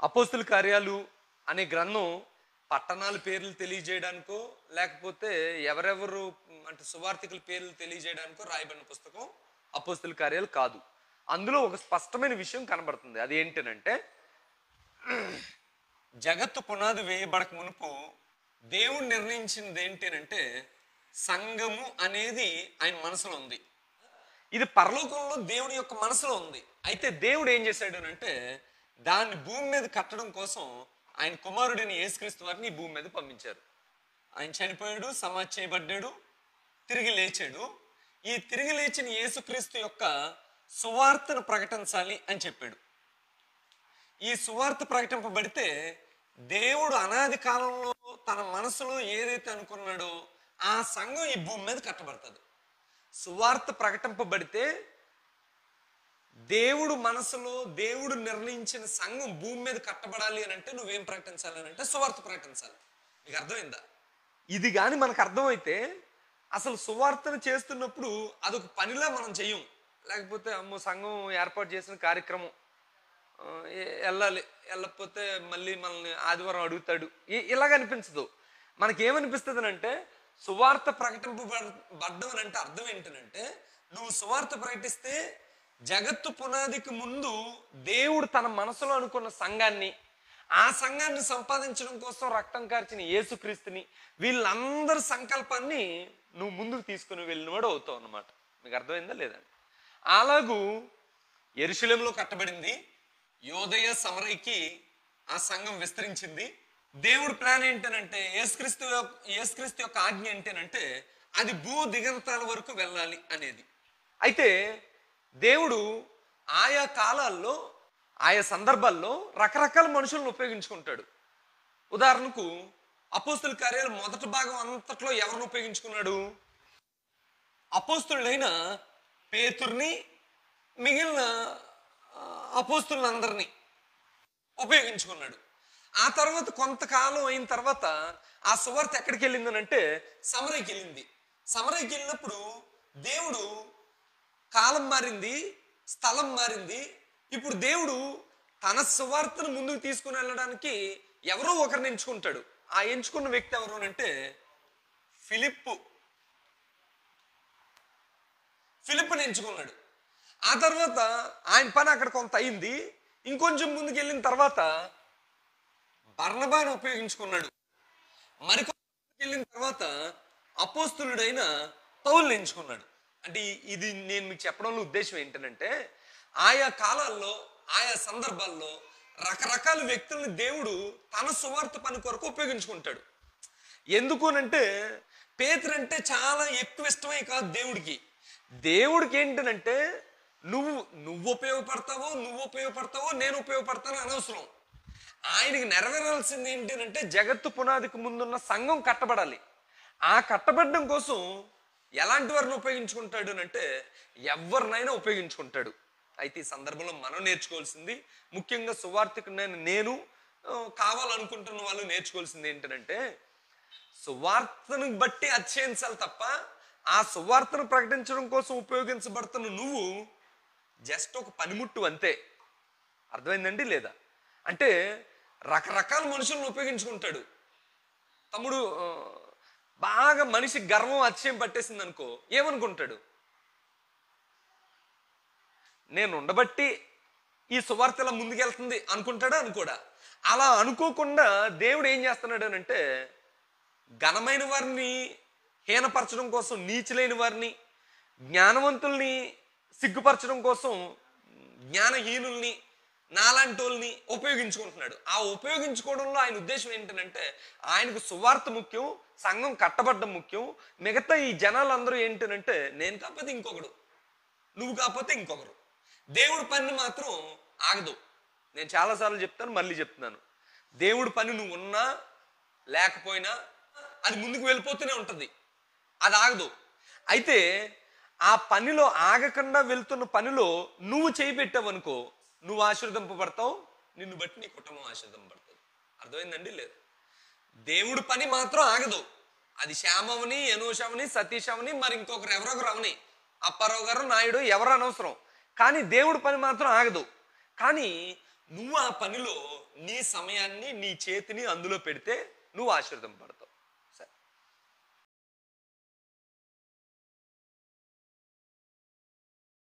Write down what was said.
అపోస్తుల కార్యాలు అనే గ్రంథం పట్టణాల పేర్లు తెలియజేయడానికో లేకపోతే ఎవరెవరు అంటే సువార్థికుల పేర్లు తెలియజేయడానికో రాయబడిన పుస్తకం అపోస్తుల కార్యాలు కాదు అందులో ఒక స్పష్టమైన విషయం కనబడుతుంది అది ఏంటనంటే జగత్తు పునాది వేయబడక మునుపు దేవుడు నిర్ణయించినది ఏంటంటే సంఘము అనేది ఆయన మనసులో ఉంది ఇది పరలోకంలో దేవుడి యొక్క మనసులో ఉంది అయితే దేవుడు ఏం చేశాడు అంటే దాన్ని భూమి మీద కట్టడం కోసం ఆయన కుమారుడిని యేసుక్రీస్తు వారిని ఈ భూమి మీద పంపించారు ఆయన చనిపోయాడు సమాధి చేయబడ్డాడు తిరిగి లేచాడు ఈ తిరిగి లేచిన యేసుక్రీస్తు యొక్క సువార్తను ప్రకటించాలి అని చెప్పాడు ఈ సువార్త ప్రకటింపబడితే దేవుడు అనాది కాలంలో తన మనసులో ఏదైతే అనుకున్నాడో ఆ సంఘం ఈ భూమి మీద కట్టబడుతుంది సువార్త ప్రకటింపబడితే దేవుడు మనసులో దేవుడు నిర్ణయించిన సంఘం భూమి మీద కట్టబడాలి అని అంటే నువ్వేం ప్రకటించాలి అని అంటే సువార్త ప్రకటించాలి నీకు అర్థమైందా ఇది కానీ మనకు అర్థమైతే అసలు సువార్తను చేస్తున్నప్పుడు అదొక పనిలా మనం చెయ్యం లేకపోతే అమ్మో సంఘం ఏర్పాటు చేసిన కార్యక్రమం ఆ, ఏ- వెళ్ళాలి వెళ్ళకపోతే మళ్ళీ మనల్ని ఆదివారం అడుగుతాడు ఇ- ఇలాగ అనిపించదు మనకి ఏమనిపిస్తుంది అంటే సువార్త ప్రకటింపబడ్డం అని అంటే అర్థం ఏంటనంటే నువ్వు సువార్త ప్రకటిస్తే జగత్తు పునాదికి ముందు దేవుడు తన మనసులో అనుకున్న సంఘాన్ని ఆ సంఘాన్ని సంపాదించడం కోసం రక్తం కార్చిన యేసుక్రీస్తుని వీళ్ళందరి సంకల్పాన్ని నువ్వు ముందుకు తీసుకుని వెళ్ళినవాడు అవుతావు అన్నమాట మీకు అర్థమైందా లేదా అలాగూ ఎరుశలేంలో కట్టబడింది యోదయ సమరైకి ఆ సంఘం విస్తరించింది దేవుడు ప్లాన్ ఏంటనంటే యేసుక్రీస్తు యొక్క- యేసుక్రీస్తు యొక్క ఆజ్ఞ ఏంటనంటే అది భూ దిగంతాల వరకు వెళ్ళాలి అనేది అయితే దేవుడు ఆయా కాలాల్లో ఆయా సందర్భాల్లో రకరకాల మనుషులను ఉపయోగించుకుంటాడు ఉదాహరణకు అపోస్తుల కార్యాలు మొదటి భాగం అంతట్లో ఎవరిని ఉపయోగించుకున్నాడు అపోస్తులైన పేతుర్ని మిగిలిన ఆ, అపోస్తులందరినీ ఉపయోగించుకున్నాడు ఆ తర్వాత కొంతకాలం అయిన తర్వాత ఆ సువార్త ఎక్కడికి వెళ్ళిందని అంటే సమరైకి వెళ్ళింది సమరైకి వెళ్ళినప్పుడు దేవుడు కాలం మారింది స్థలం మారింది ఇప్పుడు దేవుడు తన సువార్తను ముందుకు తీసుకుని వెళ్ళడానికి ఎవరో ఒకరిని ఎంచుకుంటాడు ఆ ఎంచుకున్న వ్యక్తి ఎవరు అని అంటే ఫిలిప్పు ఫిలిప్ని ఎంచుకున్నాడు ఆ తర్వాత ఆయన పని అక్కడ కొంత అయింది ఇంకొంచెం ముందుకు వెళ్ళిన తర్వాత బర్ణబాను ఉపయోగించుకున్నాడు మరికొంత వెళ్ళిన తర్వాత అపోస్తులుడైన పౌల్ని ఎంచుకున్నాడు అంటే ఈ- ఇది నేను మీకు చెప్పడంలో ఉద్దేశం ఏంటంటే ఆయా కాలాల్లో ఆయా సందర్భాల్లో రకరకాల వ్యక్తుల్ని దేవుడు తన సువార్త పని కొరకు ఉపయోగించుకుంటాడు ఎందుకు అంటే పేతురు అంటే చాలా ఎక్కువ ఇష్టమే కాదు దేవుడికి దేవుడికి ఏంటనంటే నువ్వు నువ్వు ఉపయోగపడతావో నువ్వు ఉపయోగపడతావో నేను ఉపయోగపడతానో అనవసరం ఆయనకి నెరవేరాల్సింది ఏంటంటే జగత్తు పునాదికి ముందున్న సంఘం కట్టబడాలి ఆ కట్టబడడం కోసం ఎలాంటి వారిని ఉపయోగించుకుంటాడు అని అంటే ఎవరినైనా ఉపయోగించుకుంటాడు అయితే ఈ సందర్భంలో మనం నేర్చుకోవాల్సింది ముఖ్యంగా సువార్థికుడైన నేను ఆ, కావాలనుకుంటున్న వాళ్ళు నేర్చుకోవాల్సింది ఏంటంటే సువార్తను బట్టి అధ్యయించాలి తప్ప ఆ సువార్తను ప్రకటించడం కోసం ఉపయోగించబడుతున్న నువ్వు జస్ట్ ఒక పనిముట్టు అంతే అర్థమైందండి లేదా అంటే రకరకాల మనుషులను ఉపయోగించుకుంటాడు తమ్ముడు ఆ, బాగా మనిషి గర్వం అతిశయం పట్టేసింది అనుకో ఏమనుకుంటాడు నేను ఉండబట్టి ఈ సువార్త ఇలా ముందుకెళ్తుంది అనుకుంటాడా అనుకోడా అలా అనుకోకుండా దేవుడు ఏం చేస్తున్నాడు అని అంటే ఘనమైన వారిని హీనపరచడం కోసం నీచులైన వారిని జ్ఞానవంతుల్ని సిగ్గుపరచడం కోసం జ్ఞానహీనుల్ని నాలాంటి వాళ్ళని ఉపయోగించుకుంటున్నాడు ఆ ఉపయోగించుకోవడంలో ఆయన ఉద్దేశం ఏంటంటే ఆయనకు సువార్త ముఖ్యం సంఘం కట్టబడ్డం ముఖ్యం మిగతా ఈ జనాలందరూ ఏంటంటే నేను కాకపోతే ఇంకొకడు నువ్వు కాకపోతే ఇంకొకరు దేవుడి పని మాత్రం ఆగదు నేను చాలాసార్లు చెప్తాను మళ్ళీ చెప్తున్నాను దేవుడి పని నువ్వు ఉన్నా లేకపోయినా అది ముందుకు వెళ్ళిపోతూనే ఉంటుంది అది ఆగదు అయితే ఆ పనిలో ఆగకుండా వెళ్తున్న పనిలో నువ్వు చేయి పెట్టావనుకో నువ్వు ఆశీర్వదింపబడతావు నిన్ను బట్టి నీ కుటుంబం ఆశీర్వదింపబడుతుంది అర్థమైందండి లేదు దేవుడి పని మాత్రం ఆగదు అది శ్యామవని యనోషవని సతీష్ అవని మరి ఇంకొకరు ఎవరొకరు అవని అప్పారావు గారు నాయుడు ఎవరు అనవసరం కానీ దేవుడి పని మాత్రం ఆగదు కానీ నువ్వు ఆ పనిలో నీ సమయాన్ని నీ చేతిని అందులో పెడితే నువ్వు ఆశీర్వదింపడతావు